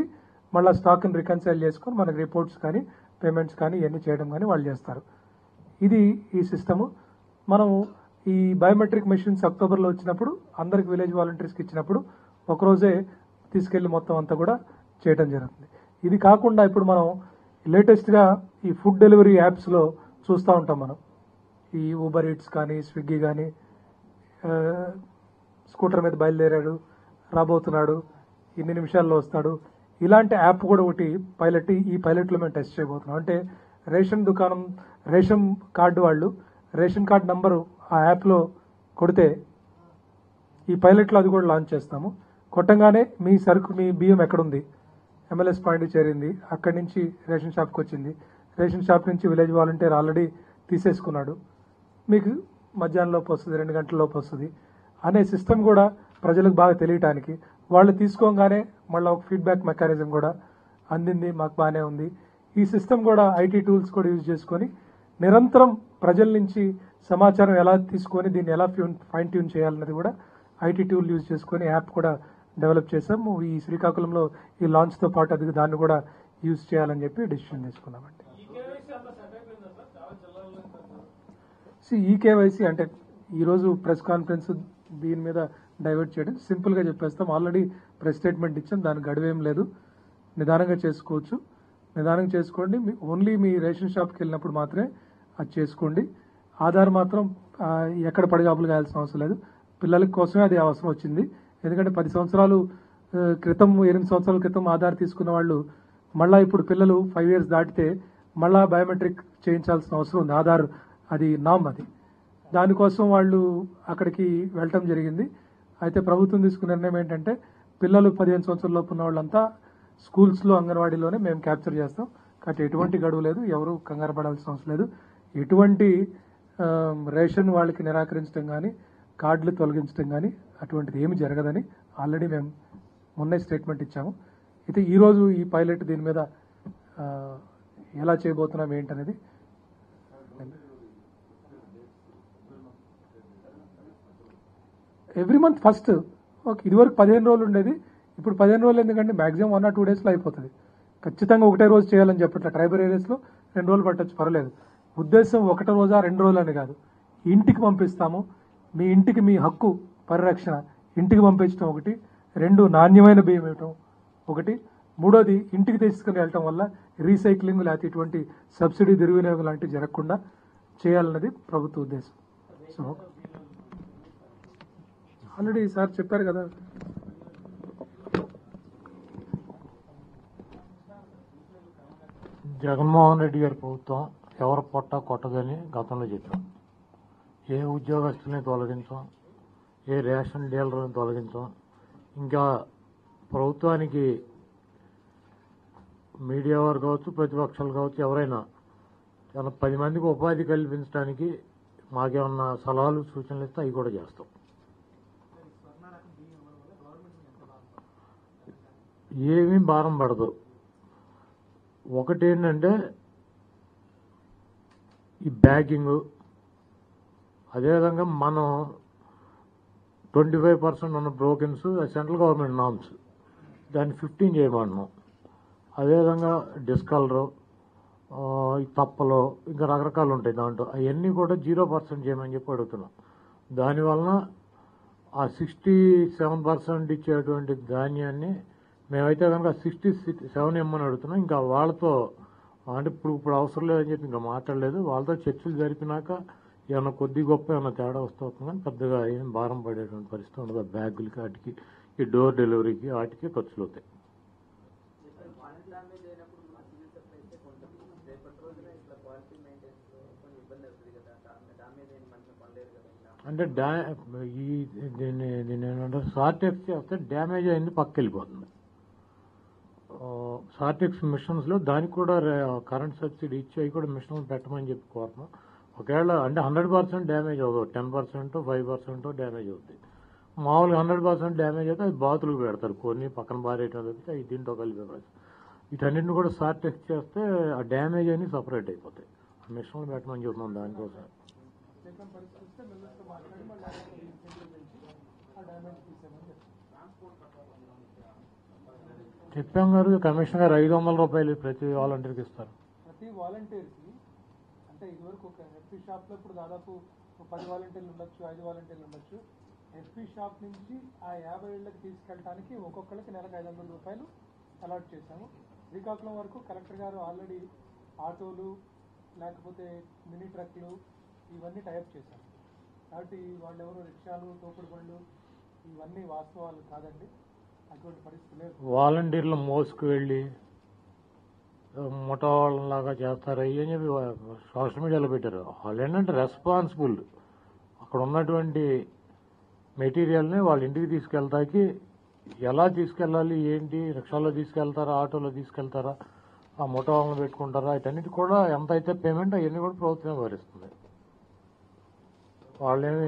మళ్ళీ స్టాక్ని రికన్సైల్ చేసుకొని మనకి రిపోర్ట్స్ కానీ పేమెంట్స్ కానీ ఇవన్నీ చేయడం కానీ వాళ్ళు చేస్తారు ఇది ఈ సిస్టము మనం ఈ బయోమెట్రిక్ మెషిన్స్ అక్టోబర్లో వచ్చినప్పుడు అందరికి విలేజ్ వాలంటీర్స్కి ఇచ్చినప్పుడు ఒకరోజే తీసుకెళ్లి మొత్తం అంతా కూడా చేయడం జరుగుతుంది ఇది కాకుండా ఇప్పుడు మనం లేటెస్ట్గా ఈ ఫుడ్ డెలివరీ యాప్స్లో చూస్తూ ఉంటాం మనం ఈ ఊబర్ ఈట్స్ కానీ స్విగ్గీ కానీ ఆ, స్కూటర్ మీద బయలుదేరాడు రాబోతున్నాడు ఇన్ని నిమిషాల్లో వస్తాడు ఇలాంటి యాప్ కూడా ఒకటి పైలట్ ఈ పైలట్లో మేము టెస్ట్ చేయబోతున్నాం అంటే రేషన్ దుకాణం రేషన్ కార్డు వాళ్ళు రేషన్ కార్డు నంబరు ఆ యాప్లో కొడితే ఈ పైలట్లో అది కూడా లాంచ్ చేస్తాము కొట్టంగానే మీ సరుకు మీ బియ్యం ఎక్కడుంది ఎంఎల్ఎస్ పాయింట్ చేరింది అక్కడి నుంచి రేషన్ షాప్కి వచ్చింది రేషన్ షాప్ నుంచి విలేజ్ వాలంటీర్ ఆల్రెడీ తీసేసుకున్నాడు మీకు మధ్యాహ్నంలోపు వస్తుంది రెండు గంటలలోపు వస్తుంది అనే సిస్టమ్ కూడా ప్రజలకు బాగా తెలియటానికి వాళ్ళు తీసుకోగానే మళ్ళీ ఒక ఫీడ్బ్యాక్ మెకానిజం కూడా అందింది మాకు బాగానే ఉంది ఈ సిస్టమ్ కూడా ఐటీ టూల్స్ కూడా యూజ్ చేసుకొని నిరంతరం ప్రజల నుంచి సమాచారం ఎలా తీసుకొని దీన్ని ఎలా ఫ్యూన్ ఫైన్ ట్యూన్ చేయాలన్నది కూడా ఐటీ టూల్ యూజ్ చేసుకొని యాప్ కూడా డెవలప్ చేసాము ఈ శ్రీకాకుళంలో ఈ లాంచ్తో పాటు అది దాన్ని కూడా యూజ్ చేయాలని చెప్పి డెసిషన్ తీసుకున్నామండి సి ఈ కేవైసీ అంటే ఈరోజు ప్రెస్ కాన్ఫరెన్స్ దీని మీద డైవర్ట్ చేయడం సింపుల్గా చెప్పేస్తాం ఆల్రెడీ ప్రెస్ స్టేట్మెంట్ ఇచ్చాం దానికి గడువేం లేదు నిదానంగా చేసుకోవచ్చు నిదానంగా చేసుకోండి మీ- ఓన్లీ మీ రేషన్ షాప్కి వెళ్ళినప్పుడు మాత్రమే అది చేసుకోండి ఆధార్ మాత్రం ఆ, ఎక్కడ పడిగాపులు కాయాల్సిన అవసరం లేదు పిల్లల కోసమే అది అవసరం వచ్చింది ఎందుకంటే పది సంవత్సరాలు ఆ, క్రితం ఎనిమిది సంవత్సరాల క్రితం ఆధార్ తీసుకున్న వాళ్ళు మళ్ళా ఇప్పుడు పిల్లలు ఫైవ్ ఇయర్స్ దాటితే మళ్ళా బయోమెట్రిక్ చేయించాల్సిన అవసరం ఉంది ఆధార్ అది నామ్ అది దానికోసం వాళ్ళు అక్కడికి వెళ్ళటం జరిగింది అయితే ప్రభుత్వం తీసుకున్న నిర్ణయం ఏంటంటే పిల్లలు పదిహేను సంవత్సరాల లోపు ఉన్న వాళ్ళంతా స్కూల్స్లో అంగన్వాడీలోనే మేము క్యాప్చర్ చేస్తాం కాబట్టి ఎటువంటి గడువు లేదు ఎవరు కంగారు పడాల్సిన అవసరం లేదు ఎటువంటి ఆ, రేషన్ వాళ్ళకి నిరాకరించడం కానీ కార్డులు తొలగించడం కానీ అటువంటిది ఏమి జరగదని ఆల్రెడీ మేము మొన్నే స్టేట్మెంట్ ఇచ్చాము అయితే ఈరోజు ఈ పైలట్ దీని మీద ఆ, ఎలా చేయబోతున్నాం ఏంటనేది ఎవ్రీ మంత్ ఫస్ట్ ఓకే ఇదివరకు పదిహేను రోజులు ఉండేది ఇప్పుడు పదిహేను రోజులు ఎందుకంటే మాక్సిమం వన్ ఆర్ టూ డేస్లో అయిపోతుంది ఖచ్చితంగా ఒకటే రోజు చేయాలని చెప్పట్లే ట్రైబల్ ఏరియాస్లో రెండు రోజులు పట్టొచ్చు పర్లేదు ఉద్దేశం ఒకటే రోజా రెండు రోజులు అని కాదు ఇంటికి పంపిస్తాము మీ ఇంటికి మీ హక్కు పరిరక్షణ ఇంటికి పంపించడం ఒకటి రెండు నాణ్యమైన బియ్యం ఇవ్వటం ఒకటి మూడోది ఇంటికి తీసుకుని వెళ్ళటం వల్ల రీసైక్లింగ్ లేకపోతే ఇటువంటి సబ్సిడీ దుర్వినియోగం లాంటివి జరగకుండా చేయాలన్నది ప్రభుత్వ ఉద్దేశం సో ఆల్రెడీ సార్ చెప్పారు కదా జగన్మోహన్ రెడ్డి గారి ప్రభుత్వం ఎవరు పొట్ట కొట్టదని గతంలో చెప్పాం ఏ ఉద్యోగస్తుల్ని తొలగించాం ఏ రేషన్ డీలర్ని తొలగించాం ఇంకా ప్రభుత్వానికి మీడియా వారు కావచ్చు ప్రతిపక్షాలు కావచ్చు ఎవరైనా చాలా పది మందికి ఉపాధి కల్పించడానికి మాకేమన్నా సలహాలు సూచనలు ఇస్తే అవి కూడా చేస్తాం ఏమీ భారం పడదు ఒకటి ఏంటంటే ఈ బ్యాగింగ్ అదేవిధంగా మనం ట్వంటీ ఫైవ్ పర్సెంట్ ఉన్న బ్రోకెన్స్ సెంట్రల్ గవర్నమెంట్ నామ్స్ దాన్ని ఫిఫ్టీన్ చేయమన్నాం అదేవిధంగా డిస్కలరు ఈ తప్పలు ఇంకా రకరకాలు ఉంటాయి దాంట్లో అవన్నీ కూడా జీరో పర్సెంట్ చేయమని చెప్పి అడుగుతున్నాం దానివలన ఆ సిక్స్టీ సెవెన్ పర్సెంట్ ఇచ్చేటువంటి ధాన్యాన్ని మేమైతే కనుక సిక్స్టీ సెవెన్ ఇమ్మని అడుగుతున్నాం ఇంకా వాళ్ళతో అంటే ఇప్పుడు ఇప్పుడు అవసరం లేదని చెప్పి ఇంకా మాట్లాడలేదు వాళ్ళతో చర్చలు జరిపినాక ఏమైనా కొద్ది గొప్ప ఏమైనా తేడా వస్తుంది కానీ పెద్దగా ఏం భారం పడేటువంటి పరిస్థితి ఉండదు ఆ బ్యాగులకి వాటికి ఈ డోర్ డెలివరీకి వాటికి ఖర్చులు అవుతాయి క్వాలిటీ డ్యామేజ్ అయినప్పుడు మా సివిల్ సప్లైస్ కొంచెం రేపటి రోజున ఇట్లా క్వాలిటీ మెయింటెనెన్స్ కొంచెం ఇబ్బంది అవుతుంది కదా డామేజ్ అయిన మనకి కొనలేరు కదా ఇలా అంటే డా ఈ దీన్ని దీన్ని ఏంటంటే సార్టెక్స్ చేస్తే డ్యామేజ్ అయింది పక్క వెళ్ళిపోతుంది సార్టెక్స్ మిషన్స్లో దానికి కూడా కరెంట్ సబ్సిడీ ఇచ్చి అవి కూడా మిషన్లు పెట్టమని చెప్పి కోరుతున్నాం ఒకవేళ అంటే హండ్రెడ్ పర్సెంట్ డ్యామేజ్ అవ్వదు ten percent five percent damage అవుతుంది మామూలుగా హండ్రెడ్ పర్సెంట్ డ్యామేజ్ అయితే అది బాతులకు పెడతారు కొన్ని పక్కన బారేయటం తప్పితే అవి దీంట్లో కలిపే పరిస్థితి వీటన్నిటిని కూడా సార్టెక్స్ చేస్తే ఆ డ్యామేజ్ అని సపరేట్ అయిపోతాయి ఆ మిషన్లు పెట్టమని చెప్తున్నాం దానికోసం చెప్పాం గారు కమిషన్ గారు ఐదు వందల రూపాయలు ప్రతి వాలంటీర్కి ఇస్తారు ప్రతి వాలంటీర్కి అంటే ఇదివరకు ఒక ఎఫ్పీ షాప్లో ఇప్పుడు దాదాపు ఒక పది వాలంటీర్లు ఉండొచ్చు ఐదు వాలంటీర్లు ఉండొచ్చు ఎఫ్పీ షాప్ నుంచి ఆ యాభై ఏళ్ళకి తీసుకెళ్ళడానికి ఒక్కొక్కరికి నెలకు ఐదు వందల రూపాయలు అలాట్ చేశాము శ్రీకాకుళం వరకు కలెక్టర్ గారు ఆల్రెడీ ఆటోలు లేకపోతే మినీ ట్రక్లు ఇవన్నీ టైప్ చేశారు కాబట్టి వాళ్ళు ఎవరు రిక్షాలు తోపుడు బండ్లు ఇవన్నీ వాస్తవాలు కాదండి అటువంటి పరిస్థితి లేదు వాలంటీర్లు మోసుకు వెళ్ళి ముఠా వాళ్ళలాగా చేస్తారు అయ్యి అని చెప్పి సోషల్ మీడియాలో పెట్టారు వాళ్ళు ఏంటంటే రెస్పాన్సిబుల్ అక్కడ ఉన్నటువంటి మెటీరియల్ని వాళ్ళ ఇంటికి తీసుకెళ్తాకి ఎలా తీసుకెళ్ళాలి ఏంటి రిక్షాలో తీసుకెళ్తారా ఆటోలో తీసుకెళ్తారా ఆ ముఠా వాళ్ళని పెట్టుకుంటారా వీటన్నిటి కూడా ఎంత అయితే పేమెంట్ అవన్నీ కూడా ప్రభుత్వమే భరిస్తుంది వాళ్ళేమి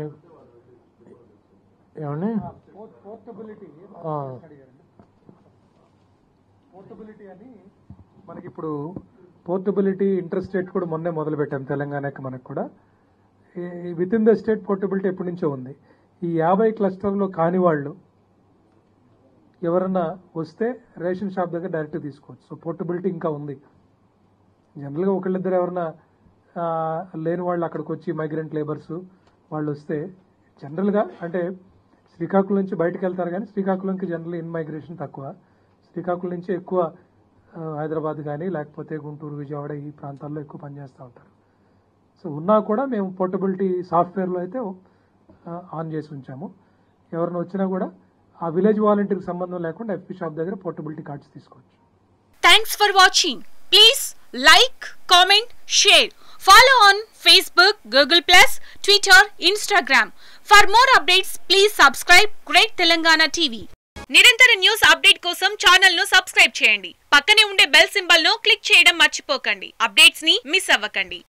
ఏమని పోర్టబిలిటీ ఆ. అడిగారండి పోర్టబిలిటీ అని మనకి ఇప్పుడు పోర్టబిలిటీ ఇంటర్ స్టేట్ కూడా మొన్నే మొదలు పెట్టాం తెలంగాణకి మనకు కూడా within the state portability ఎప్పటి నుంచో ఉంది ఈ యాభై క్లస్టర్లో కాని వాళ్ళు ఎవరన్నా వస్తే రేషన్ షాప్ దగ్గర డైరెక్ట్ తీసుకోవచ్చు సో పోర్టబిలిటీ ఇంకా ఉంది జనరల్గా ఒకళ్ళిద్దరు ఎవరన్నా ఆ, లేని వాళ్ళు అక్కడికి వచ్చి మైగ్రెంట్ లేబర్స్ వాళ్ళు వస్తే జనరల్గా అంటే శ్రీకాకుళం నుంచి బయటకు వెళ్తారు కానీ శ్రీకాకుళంకి జనరల్ ఇన్ మైగ్రేషన్ తక్కువ శ్రీకాకుళం నుంచి ఎక్కువ ఆ, హైదరాబాద్ కానీ లేకపోతే గుంటూరు విజయవాడ ఈ ప్రాంతాల్లో ఎక్కువ పనిచేస్తూ ఉంటారు సో ఉన్నా కూడా మేము పోర్టబిలిటీ సాఫ్ట్వేర్లో అయితే ఆ, ఆన్ చేసి ఉంచాము ఎవరైనా వచ్చినా కూడా ఆ విలేజ్ వాలంటీర్కి సంబంధం లేకుండా ఎఫ్పీ షాప్ దగ్గర పోర్టబిలిటీ కార్డ్స్ తీసుకోవచ్చు Thanks for watching. Please like, comment, share. Follow on Facebook, Google Plus, Twitter, Instagram. For more updates, please subscribe Great Telangana TV. నిరంతర న్యూస్ అప్డేట్ కోసం ఛానల్ ను సబ్స్క్రైబ్ చేయండి పక్కనే ఉండే బెల్ సింబల్ ను click చేయడం మర్చిపోకండి అప్డేట్స్ ని మిస్ అవ్వకండి